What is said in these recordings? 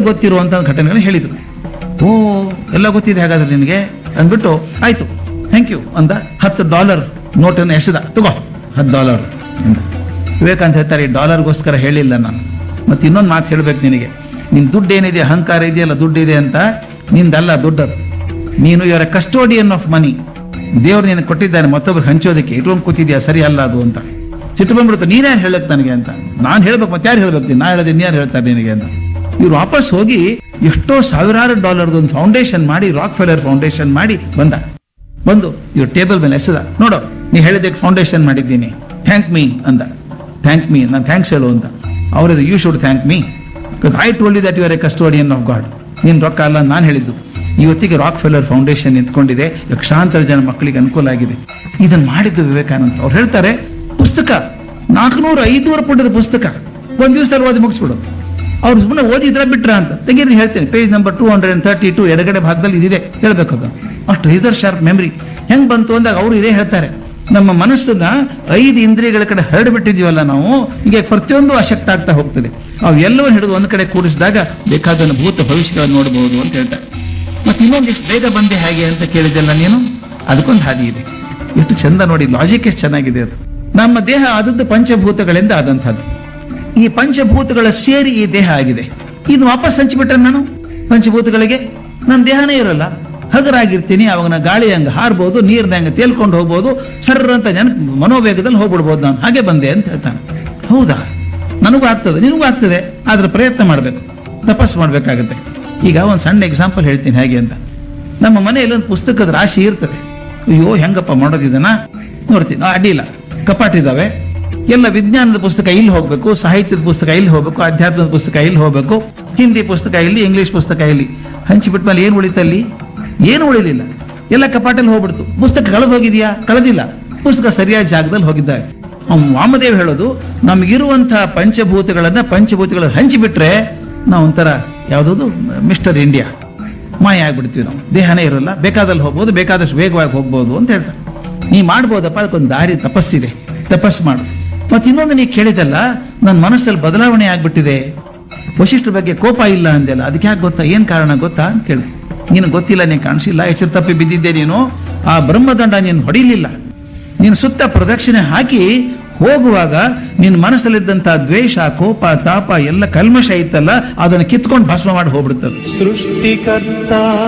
ಗೊತ್ತಿರುವಂತ ಘಟನೆಗಳನ್ನ ಹೇಳಿದ್ರು ಓ ಎಲ್ಲ ಗೊತ್ತಿದೆ ಹಾಗಾದ್ರೆ ನಿನಗೆ ಅಂದ್ಬಿಟ್ಟು ಆಯ್ತು ಥ್ಯಾಂಕ್ ಯು ಅಂದ ಹತ್ತು ಡಾಲರ್ ನೋಟನ್ನು ಎಸೆದ ತಗೋ ಹತ್ತು ಡಾಲರ್ ಅಂದ ವಿವೇಕಾನಂದ ಹೇಳ್ತಾರೆ ಈ ಡಾಲರ್ಗೋಸ್ಕರ ಹೇಳಿಲ್ಲ ನಾನು ಮತ್ತೆ ಇನ್ನೊಂದು ಮಾತು ಹೇಳ್ಬೇಕು ನಿನಗೆ ನಿನ್ ದುಡ್ಡು ಏನಿದೆ ಅಹಂಕಾರ ಇದೆಯಲ್ಲ ದುಡ್ಡು ಇದೆ ಅಂತ ನಿಂದಲ್ಲ ದುಡ್ಡದು ನೀನು ಇವರ ಕಸ್ಟೋಡಿಯನ್ ಆಫ್ ಮನಿ ದೇವ್ರು ನಿನಗೆ ಕೊಟ್ಟಿದ್ದಾನೆ ಮತ್ತೊಬ್ರು ಹಂಚೋದಕ್ಕೆ ಇಟ್ಕೊಂಡು ಕೂತಿದ್ಯಾ ಸರಿ ಅಲ್ಲ ಅದು ಅಂತ ಸಿಟ್ಟು ಬಂದ್ಬಿಡುತ್ತೆ ನೀನೇನು ಹೇಳಕ್ ನನಗೆ ಅಂತ ನಾನು ಹೇಳ್ಬೇಕು ಮತ್ತೆ ಯಾರು ಹೇಳ್ಬೇಕು ನಾ ಹೇಳೋದು ಯಾರು ಹೇಳ್ತಾರೆ ನಿನಗೆ ಅಂತ ಇವ್ರು ವಾಪಸ್ ಹೋಗಿ ಎಷ್ಟೋ ಸಾವಿರಾರು ಡಾಲರ್ದು ಒಂದು ಫೌಂಡೇಶನ್ ಮಾಡಿ ರಾಕ್ ಫೆಲರ್ ಫೌಂಡೇಶನ್ ಮಾಡಿ ಬಂದ ಬಂದು ಇವ್ರು ಟೇಬಲ್ ಮೇಲೆ ಎಸೆದ ನೋಡು ನೀ ಹೇಳಿದ್ದಕ್ಕೆ ಫೌಂಡೇಶನ್ ಮಾಡಿದ್ದೀನಿ ಥ್ಯಾಂಕ್ ಮೀ ಅಂದ ಥ್ಯಾಂಕ್ ಮೀ ನಾನು ಥ್ಯಾಂಕ್ಸ್ ಹೇಳು ಅಂತ ಅವ್ರದ್ದು you should thank me because I told you that you are a custodian of god ನೀನು ರೊಕ್ಕ ಅಲ್ಲ ನಾನು ಹೇಳಿದ್ದು ಇವತ್ತಿಗೆ ರಾಕ್ ಫೆಲ್ಲರ್ ಫೌಂಡೇಶನ್ ನಿಂತ್ಕೊಂಡಿದೆ ಲಕ್ಷಾಂತರ ಜನ ಮಕ್ಕಳಿಗೆ ಅನುಕೂಲ ಆಗಿದೆ ಇದನ್ನು ಮಾಡಿದ್ದು ವಿವೇಕಾನಂದ ಅವ್ರು ಹೇಳ್ತಾರೆ ಪುಸ್ತಕ ನಾಲ್ಕುನೂರ ಐದೂರು ಪುಟದ ಪುಸ್ತಕ ಒಂದು ದಿವಸದಲ್ಲಿ ಓದಿ ಮುಗಿಸ್ಬಿಡು ಅವ್ರು ಸುಮ್ಮನೆ ಓದಿದ್ರ ಬಿಟ್ರ ಅಂತ ತೆಗೀರಿ ಹೇಳ್ತೇನೆ page number two hundred and thirty two ಎಡಗಡೆ ಭಾಗದಲ್ಲಿ ಇದಿದೆ ಹೇಳ್ಬೇಕು ಅದು ಅಷ್ಟು ರಿಸರ್ ಶಾರ್ಪ್ ಮೆಮರಿ ಹೆಂಗ್ ಬಂತು ಅಂದಾಗ ಅವರು ಇದೇ ಹೇಳ್ತಾರೆ ನಮ್ಮ ಮನಸ್ಸನ್ನ ಐದು ಇಂದ್ರಿಯಗಳ ಕಡೆ ಹರಡ್ಬಿಟ್ಟಿದೀವಲ್ಲ ನಾವು ಹೀಗೆ ಪ್ರತಿಯೊಂದು ಅಶಕ್ತ ಆಗ್ತಾ ಹೋಗ್ತದೆ ಅವು ಎಲ್ಲವೂ ಹಿಡಿದು ಒಂದು ಕಡೆ ಕೂಡಿಸಿದಾಗ ಬೇಕಾದನ್ನು ಭೂತ ಭವಿಷ್ಯಗಳನ್ನು ನೋಡಬಹುದು ಅಂತ ಹೇಳ್ತಾರೆ ಮತ್ತೆ ಇನ್ನೊಂದು ಎಷ್ಟು ಬೇಗ ಬಂದೆ ಹೇಗೆ ಅಂತ ಕೇಳಿದೆಲ್ಲ ನೀನು ಅದಕ್ಕೊಂದು ಹಾದಿ ಇದೆ ಎಷ್ಟು ಚಂದ ನೋಡಿ ಲಾಜಿಕ್ ಎಷ್ಟು ಚೆನ್ನಾಗಿದೆ ಅದು ನಮ್ಮ ದೇಹ ಆದದ್ದು ಪಂಚಭೂತಗಳಿಂದ ಆದಂತಹದ್ದು ಈ ಪಂಚಭೂತಗಳ ಸೇರಿ ಈ ದೇಹ ಆಗಿದೆ ಇದು ವಾಪಸ್ ಹಂಚಿಬಿಟ್ರೆ ನಾನು ಪಂಚಭೂತಗಳಿಗೆ ನನ್ನ ದೇಹನೇ ಇರಲ್ಲ ಹಗರಾಗಿರ್ತೀನಿ ಅವಾಗ ನಾ ಗಾಳಿ ಹಂಗೆ ಹಾರ್ಬೋದು ನೀರ್ನ ಹಂಗೆ ತೇಲ್ಕೊಂಡು ಹೋಗ್ಬೋದು ಸರ್ರ ಅಂತ ಜನ ಮನೋವೇಗದಲ್ಲಿ ಹೋಗ್ಬಿಡ್ಬೋದು ನಾನು ಹಾಗೆ ಬಂದೆ ಅಂತ ಹೇಳ್ತಾನೆ ಹೌದಾ ನನಗೂ ಆಗ್ತದೆ ನಿನಗೂ ಆಗ್ತದೆ ಆದ್ರೆ ಪ್ರಯತ್ನ ಮಾಡಬೇಕು ತಪಸ್ಸು ಮಾಡಬೇಕಾಗತ್ತೆ ಈಗ ಒಂದು ಸಣ್ಣ ಎಕ್ಸಾಂಪಲ್ ಹೇಳ್ತೀನಿ ಹೇಗೆ ಅಂತ ನಮ್ಮ ಮನೆಯಲ್ಲಿ ಒಂದು ಪುಸ್ತಕದ ರಾಶಿ ಇರ್ತದೆ ಅಯ್ಯೋ ಹೆಂಗಪ್ಪ ಮಾಡೋದಿದನ ನೋಡ್ತೀನಿ ಆ, ಅಡ್ಡಿಲ್ಲ ಕಪಾಟಿದಾವೆ ಎಲ್ಲ ವಿಜ್ಞಾನದ ಪುಸ್ತಕ ಇಲ್ಲಿ ಹೋಗ್ಬೇಕು ಸಾಹಿತ್ಯದ ಪುಸ್ತಕ ಇಲ್ಲಿ ಹೋಗ್ಬೇಕು ಅಧ್ಯಾತ್ಮದ ಪುಸ್ತಕ ಇಲ್ಲಿ ಹೋಗ್ಬೇಕು ಹಿಂದಿ ಪುಸ್ತಕ ಇಲ್ಲಿ ಇಂಗ್ಲಿಷ್ ಪುಸ್ತಕ ಇಲ್ಲಿ ಹಂಚಿಬಿಟ್ಟ ಮೇಲೆ ಏನು ಉಳಿತಲ್ಲಿ ಏನು ಉಳಿಲಿಲ್ಲ ಎಲ್ಲ ಕಪಾಟಲ್ಲಿ ಹೋಗ್ಬಿಡ್ತು ಪುಸ್ತಕ ಕಳೆದು ಹೋಗಿದ್ಯಾ ಕಳೆದಿಲ್ಲ ಪುಸ್ತಕ ಸರಿಯಾದ ಜಾಗದಲ್ಲಿ ಹೋಗಿದ್ದಾವೆ ಅವ್ನು ವಾಮದೇವ್ ಹೇಳೋದು ನಮಗಿರುವಂತಹ ಪಂಚಭೂತಗಳನ್ನ ಪಂಚಭೂತಗಳ ಹಂಚಿಬಿಟ್ರೆ ನಾವು ಒಂಥರ ಯಾವುದದು ಮಿಸ್ಟರ್ ಇಂಡಿಯಾ ಮಾಯ ಆಗ್ಬಿಡ್ತೀವಿ ನಾವು ದೇಹನೇ ಇರಲ್ಲ ಬೇಕಾದಲ್ಲಿ ಹೋಗ್ಬೋದು ಬೇಕಾದಷ್ಟು ವೇಗವಾಗಿ ಹೋಗ್ಬೋದು ಅಂತ ಹೇಳ್ತಾರೆ ನೀ ಮಾಡ್ಬೋದಪ್ಪ ಅದಕ್ಕೊಂದು ದಾರಿ ತಪಸ್ಸಿದೆ ತಪಸ್ಸು ಮಾಡು ಮತ್ತೆ ಇನ್ನೊಂದು ನೀ ಕೇಳಿದಲ್ಲ ನನ್ನ ಮನಸ್ಸಲ್ಲಿ ಬದಲಾವಣೆ ಆಗ್ಬಿಟ್ಟಿದೆ ವಶಿಷ್ಠರ ಬಗ್ಗೆ ಕೋಪ ಇಲ್ಲ ಅಂದೆಲ್ಲ ಅದಕ್ಕೆ ಯಾಕೆ ಗೊತ್ತಾ ಏನ್ ಕಾರಣ ಗೊತ್ತಾ ಅಂತ ಕೇಳಿ ನೀನು ಗೊತ್ತಿಲ್ಲ ನೀನು ಕಾಣಿಸಿಲ್ಲ ಎಚ್ಚರ ತಪ್ಪಿ ಬಿದ್ದಿದ್ದೆ ನೀನು ಆ ಬ್ರಹ್ಮದಂಡ ನೀನು ಹೊಡಿಲಿಲ್ಲ ನೀನು ಸುತ್ತ ಪ್ರದಕ್ಷಿಣೆ ಹಾಕಿ ಹೋಗುವಾಗ ನಿನ್ನ ಮನಸ್ಸಲ್ಲಿದ್ದಂತ ದ್ವೇಷ ಕೋಪ ತಾಪ ಎಲ್ಲ ಕಲ್ಮಶ ಇತ್ತಲ್ಲ ಅದನ್ನು ಕಿತ್ಕೊಂಡು ಭಸ್ಮ ಮಾಡಿ ಹೋಗ್ಬಿಡುತ್ತದು ಸೃಷ್ಟಿಕರ್ತ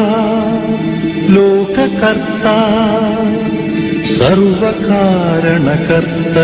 ಲೋಕಕರ್ತ ಸರ್ವಕಾರಣಕರ್ತ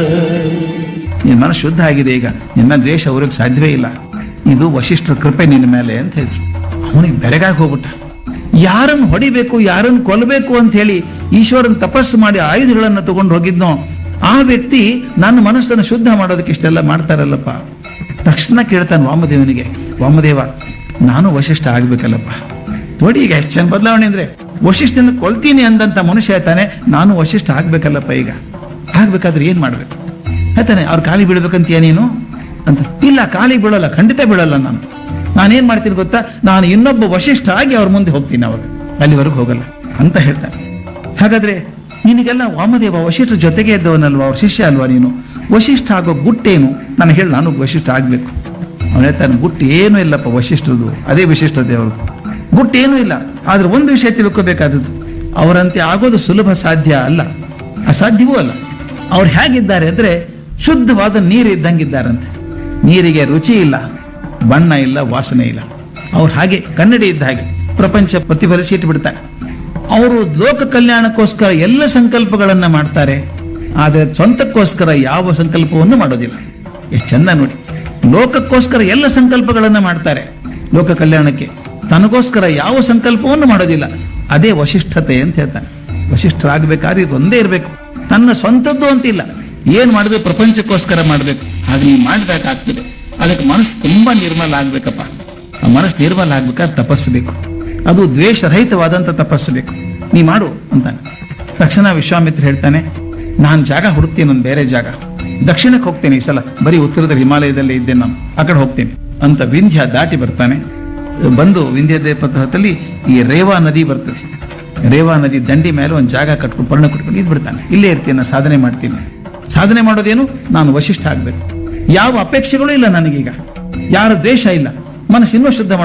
ನಿನ್ನ ಮನಸ್ಸು ಶುದ್ಧ ಆಗಿದೆ ಈಗ ನಿನ್ನ ದ್ವೇಷ ಅವ್ರಿಗೆ ಸಾಧ್ಯವೇ ಇಲ್ಲ ಇದು ವಶಿಷ್ಠರ ಕೃಪೆ ನಿನ್ನ ಮೇಲೆ ಅಂತ ಹೇಳಿದ್ರು ಅವನಿಗೆ ಬೆರಗಾಗಿ ಹೋಗ್ಬಿಟ್ಟ ಯಾರನ್ನು ಹೊಡಿಬೇಕು ಯಾರನ್ನು ಕೊಲ್ಲಬೇಕು ಅಂತ ಹೇಳಿ ಈಶ್ವರನ್ ತಪಸ್ಸು ಮಾಡಿ ಆಯುಧಗಳನ್ನು ತಗೊಂಡು ಹೋಗಿದ್ನೋ ಆ ವ್ಯಕ್ತಿ ನನ್ನ ಮನಸ್ಸನ್ನು ಶುದ್ಧ ಮಾಡೋದಕ್ಕೆ ಇಷ್ಟೆಲ್ಲ ಮಾಡ್ತಾರಲ್ಲಪ್ಪ ತಕ್ಷಣ ಕೇಳ್ತಾನೆ ವಾಮದೇವನಿಗೆ ವಾಮದೇವ ನಾನು ವಶಿಷ್ಠ ಆಗ್ಬೇಕಲ್ಲಪ್ಪ ನೋಡಿ ಈಗ ಎಷ್ಟು ಚೆನ್ನ ಬದಲಾವಣೆ ಅಂದ್ರೆ ವಶಿಷ್ಠನ ಕೊಲ್ತೀನಿ ಅಂದಂತ ಮನುಷ್ಯ ಹೇಳ್ತಾನೆ ನಾನು ವಶಿಷ್ಠ ಆಗ್ಬೇಕಲ್ಲಪ್ಪ ಈಗ ಆಗ್ಬೇಕಾದ್ರೆ ಏನ್ ಮಾಡ್ಬೇಕು ಹೇಳ್ತಾನೆ ಅವ್ರ ಕಾಲಿ ಬೀಳ್ಬೇಕಂತೀಯ ನೀನು ಅಂತ ಇಲ್ಲ ಕಾಲಿ ಬೀಳಲ್ಲ ಖಂಡಿತ ಬೀಳಲ್ಲ ನಾನು ನಾನೇನ್ ಮಾಡ್ತೀನಿ ಗೊತ್ತಾ ನಾನು ಇನ್ನೊಬ್ಬ ವಶಿಷ್ಠ ಆಗಿ ಅವ್ರ ಮುಂದೆ ಹೋಗ್ತೀನಿ ಅವಾಗ ಅಲ್ಲಿವರೆಗೂ ಹೋಗಲ್ಲ ಅಂತ ಹೇಳ್ತಾನೆ ಹಾಗಾದ್ರೆ ನಿನಗೆಲ್ಲ ವಾಮದೇವ ವಶಿಷ್ಠ ಜೊತೆಗೆ ಇದ್ದವನಲ್ವಾ ಅವ್ರ ಶಿಷ್ಯ ಅಲ್ವಾ ನೀನು ವಶಿಷ್ಠ ಆಗೋ ಗುಟ್ಟೇನು ನಾನು ಹೇಳಿ ನಾನು ವಶಿಷ್ಠ ಆಗ್ಬೇಕು ಅವನು ಹೇಳ್ತಾನೆ ಗುಟ್ಟು ಏನೂ ಇಲ್ಲಪ್ಪ ವಶಿಷ್ಠರದು ಅದೇ ವಿಶಿಷ್ಟತೆ ಅವರು ಗುಟ್ಟು ಏನೂ ಇಲ್ಲ ಆದ್ರೆ ಒಂದು ವಿಷಯ ತಿಳ್ಕೋಬೇಕಾದದ್ದು ಅವರಂತೆ ಆಗೋದು ಸುಲಭ ಸಾಧ್ಯ ಅಲ್ಲ ಅಸಾಧ್ಯವೂ ಅಲ್ಲ ಅವ್ರು ಹೇಗಿದ್ದಾರೆ ಅಂದ್ರೆ ಶುದ್ಧವಾದ ನೀರು ಇದ್ದಂಗಿದ್ದಾರಂತೆ ನೀರಿಗೆ ರುಚಿ ಇಲ್ಲ ಬಣ್ಣ ಇಲ್ಲ ವಾಸನೆ ಇಲ್ಲ ಅವ್ರು ಹಾಗೆ ಕನ್ನಡಿ ಇದ್ದ ಹಾಗೆ ಪ್ರಪಂಚ ಪ್ರತಿಫಲಿಸಿ ಇಟ್ಬಿಡ್ತಾರೆ ಅವರು ಲೋಕ ಕಲ್ಯಾಣಕ್ಕೋಸ್ಕರ ಎಲ್ಲ ಸಂಕಲ್ಪಗಳನ್ನ ಮಾಡ್ತಾರೆ ಆದರೆ ಸ್ವಂತಕ್ಕೋಸ್ಕರ ಯಾವ ಸಂಕಲ್ಪವನ್ನು ಮಾಡೋದಿಲ್ಲ ಎಷ್ಟು ಚಂದ ನೋಡಿ ಲೋಕಕ್ಕೋಸ್ಕರ ಎಲ್ಲ ಸಂಕಲ್ಪಗಳನ್ನ ಮಾಡ್ತಾರೆ ಲೋಕ ಕಲ್ಯಾಣಕ್ಕೆ ತನಗೋಸ್ಕರ ಯಾವ ಸಂಕಲ್ಪವನ್ನು ಮಾಡೋದಿಲ್ಲ ಅದೇ ವಶಿಷ್ಠತೆ ಅಂತ ಹೇಳ್ತಾನೆ ವಶಿಷ್ಠರಾಗಬೇಕಾದ್ರೆ ಇದು ಒಂದೇ ಇರಬೇಕು ತನ್ನ ಸ್ವಂತದ್ದು ಅಂತಿಲ್ಲ ಏನ್ ಮಾಡಿದ್ರೆ ಪ್ರಪಂಚಕ್ಕೋಸ್ಕರ ಮಾಡ್ಬೇಕು ಹಾಗೆ ನೀವು ಮಾಡ್ಬೇಕಾಗ್ತದೆ ಅದಕ್ಕೆ ಮನಸ್ಸು ತುಂಬಾ ನಿರ್ಮಲ ಆಗ್ಬೇಕಪ್ಪ ಆ ಮನಸ್ಸು ನಿರ್ಮಲ ಆಗ್ಬೇಕಾದ್ರೆ ತಪಸ್ಸು ಬೇಕು ಅದು ದ್ವೇಷರಹಿತವಾದಂತ ತಪಸ್ಸು ಬೇಕು ನೀ ಮಾಡು ಅಂತಾನೆ ತಕ್ಷಣ ವಿಶ್ವಾಮಿತ್ರ ಹೇಳ್ತಾನೆ ನಾನು ಜಾಗ ಹುಡುಕ್ತೀನಿ ಒಂದು ಬೇರೆ ಜಾಗ ದಕ್ಷಿಣಕ್ಕೆ ಹೋಗ್ತೇನೆ ಈ ಸಲ ಬರೀ ಉತ್ತರದ ಹಿಮಾಲಯದಲ್ಲಿ ಇದ್ದೇನೆ ನಾನು ಆ ಕಡೆ ಹೋಗ್ತೇನೆ ಅಂತ ವಿಂಧ್ಯ ದಾಟಿ ಬರ್ತಾನೆ ಬಂದು ವಿಂಧ್ಯ ದೇಪಥದಲ್ಲಿ ಈ ರೇವಾ ನದಿ ಬರ್ತದೆ ರೇವಾ ನದಿ ದಂಡಿ ಮೇಲೆ ಒಂದು ಜಾಗ ಕಟ್ಕೊಂಡು ಪರ್ಣ ಕಟ್ಕೊಂಡು ಇದ್ ಬಿಡ್ತಾನೆ ಇಲ್ಲೇ ಇರ್ತೀನಿ ನಾನು ಸಾಧನೆ ಮಾಡ್ತೀನಿ ಸಾಧನೆ ಮಾಡೋದೇನು ನಾನು ವಶಿಷ್ಠ ಆಗ್ಬೇಕು ಯಾವ ಅಪೇಕ್ಷೆಗಳು ಇಲ್ಲ ನನಗೀಗ ಯಾರ ದ್ವೇಷ ಇಲ್ಲ ಮನಸ್ಸು ಇನ್ನೂ ಶುದ್ಧ